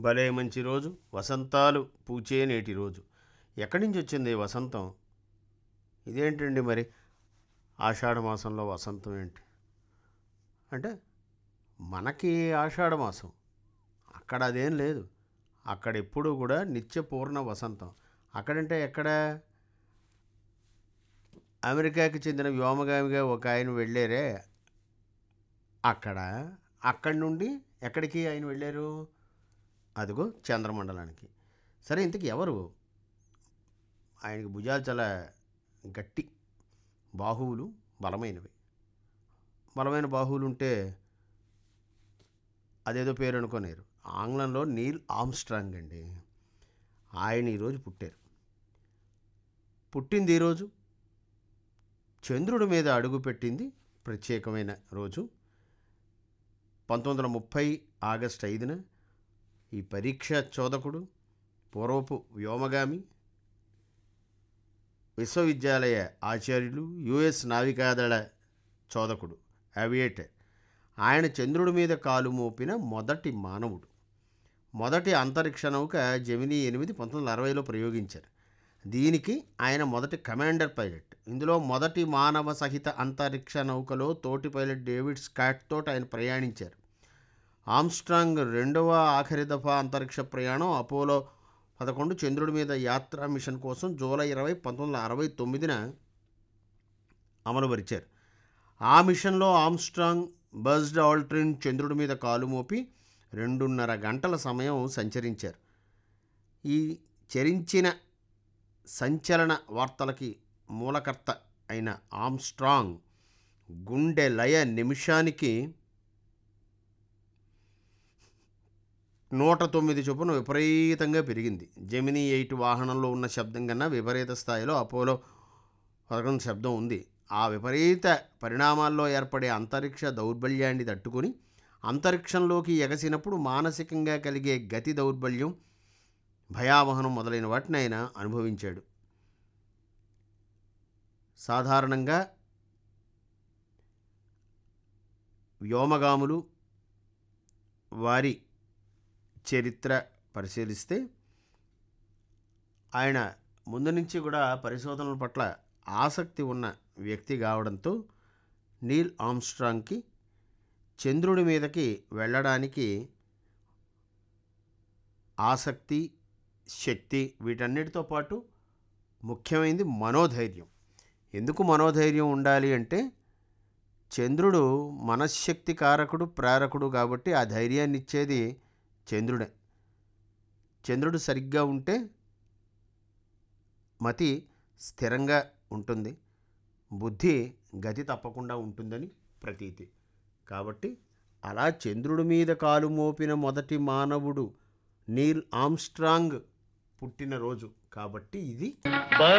భలే మంచి రోజు వసంతాలు పూచే నేటి రోజు ఎక్కడి నుంచి వచ్చింది వసంతం ఇదేంటండి మరి ఆషాఢ మాసంలో వసంతం ఏంటి అంటే మనకి ఆషాఢ మాసం అక్కడ అదేం లేదు అక్కడ ఎప్పుడూ కూడా నిత్య పూర్ణ వసంతం అక్కడంటే ఎక్కడ అమెరికాకి చెందిన వ్యోమగామిగా ఒక ఆయన వెళ్ళారే అక్కడ అక్కడి నుండి ఎక్కడికి ఆయన వెళ్ళారు అదిగో చంద్రమండలానికి సరే ఇంతకీ ఎవరు ఆయనకి భుజాలు చాలా గట్టి బాహువులు బలమైనవి బలమైన బాహువులు ఉంటే అదేదో పేరు అనుకోలేరు ఆంగ్లంలో నీల్ ఆమ్స్ట్రాంగ్ అండి ఆయన ఈరోజు పుట్టారు పుట్టింది ఈరోజు చంద్రుడి మీద అడుగుపెట్టింది ప్రత్యేకమైన రోజు పంతొమ్మిది వందల ముప్పై ఆగస్ట్ ఐదున ఈ పరీక్ష చోదకుడు పూర్వపు వ్యోమగామి విశ్వవిద్యాలయ ఆచార్యులు యుఎస్ నావికాదళ చోదకుడు అవియేటర్ ఆయన చంద్రుడి మీద కాలు మోపిన మొదటి మానవుడు మొదటి అంతరిక్ష నౌక జమినీ ఎనిమిది పంతొమ్మిది వందల అరవైలో ప్రయోగించారు దీనికి ఆయన మొదటి కమాండర్ పైలట్ ఇందులో మొదటి మానవ సహిత అంతరిక్ష నౌకలో తోటి పైలట్ డేవిడ్ స్కాట్ తోటి ఆయన ప్రయాణించారు ఆమ్స్ట్రాంగ్ రెండవ ఆఖరి దఫా అంతరిక్ష ప్రయాణం అపోలో పదకొండు చంద్రుడి మీద యాత్రా మిషన్ కోసం జూలై ఇరవై పంతొమ్మిది వందల అరవై తొమ్మిదిన అమలుపరిచారు ఆ మిషన్లో ఆమ్స్ట్రాంగ్ బజ్డ్ ఆల్ట్రిన్ చంద్రుడి మీద కాలు మోపి రెండున్నర గంటల సమయం సంచరించారు ఈ చరించిన సంచలన వార్తలకి మూలకర్త అయిన ఆమ్స్ట్రాంగ్ గుండె లయ నిమిషానికి నూట తొమ్మిది చొప్పున విపరీతంగా పెరిగింది జెమినీ ఎయిట్ వాహనంలో ఉన్న శబ్దం కన్నా విపరీత స్థాయిలో అపోలో పదకొండు శబ్దం ఉంది ఆ విపరీత పరిణామాల్లో ఏర్పడే అంతరిక్ష దౌర్బల్యాన్ని తట్టుకొని అంతరిక్షంలోకి ఎగసినప్పుడు మానసికంగా కలిగే గతి దౌర్బల్యం భయావహనం మొదలైన వాటిని ఆయన అనుభవించాడు సాధారణంగా వ్యోమగాములు వారి చరిత్ర పరిశీలిస్తే ఆయన ముందు నుంచి కూడా పరిశోధనల పట్ల ఆసక్తి ఉన్న వ్యక్తి కావడంతో నీల్ ఆమ్స్ట్రాంగ్కి చంద్రుడి మీదకి వెళ్ళడానికి ఆసక్తి శక్తి వీటన్నిటితో పాటు ముఖ్యమైనది మనోధైర్యం ఎందుకు మనోధైర్యం ఉండాలి అంటే చంద్రుడు మనశ్శక్తి కారకుడు ప్రేరకుడు కాబట్టి ఆ ధైర్యాన్ని ఇచ్చేది చంద్రుడే చంద్రుడు సరిగ్గా ఉంటే మతి స్థిరంగా ఉంటుంది బుద్ధి గతి తప్పకుండా ఉంటుందని ప్రతీతి కాబట్టి అలా చంద్రుడి మీద కాలు మోపిన మొదటి మానవుడు నీల్ ఆమ్స్ట్రాంగ్ పుట్టినరోజు కాబట్టి ఇది